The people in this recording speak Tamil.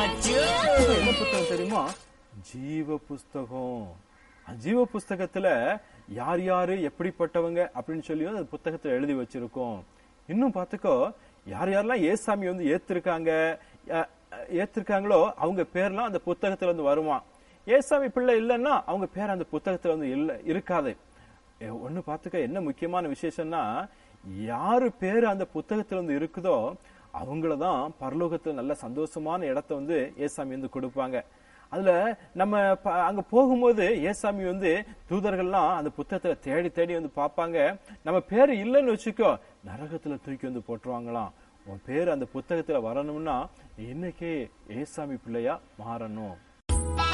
என்ன புத்தகம் தெரியுமா ஜீவ புஸ்தகம் அந்த ஜீவ புஸ்தகத்துல யார் யாரு எப்படிப்பட்டவங்க அப்படின்னு சொல்லியும் அந்த புத்தகத்துல எழுதி வச்சிருக்கோம் இன்னும் பாத்துக்கோ யார் யாரெல்லாம் ஏசாமி வந்து ஏத்திருக்காங்க அஹ், அஹ், ஏத்திருக்காங்களோ அவங்க பேர்லாம் அந்த புத்தகத்துல வந்து வருமா ஏசாமி பிள்ளை இல்லைன்னா அவங்க பேர் அந்த புத்தகத்துல வந்து இல்ல இருக்காது எ, ஒண்ணு பாத்துக்க என்ன முக்கியமான விசேஷம்னா யாரு பேர் அந்த புத்தகத்துல வந்து இருக்குதோ அவங்களதான் பரலோகத்துல நல்ல சந்தோஷமான இடத்த வந்து ஏசாமி வந்து கொடுப்பாங்க அதுல நம்ம ப- அங்க போகும்போது ஏசாமி வந்து தூதர்கள்லாம் அந்த புத்தகத்துல தேடி தேடி வந்து பார்ப்பாங்க நம்ம பேர் இல்லைன்னு வச்சுக்கோ நரகத்துல தூக்கி வந்து போட்டுருவாங்களாம் உன் பேர் அந்த புத்தகத்துல வரணும்னா இன்னைக்கே ஏசாமி பிள்ளையா மாறணும்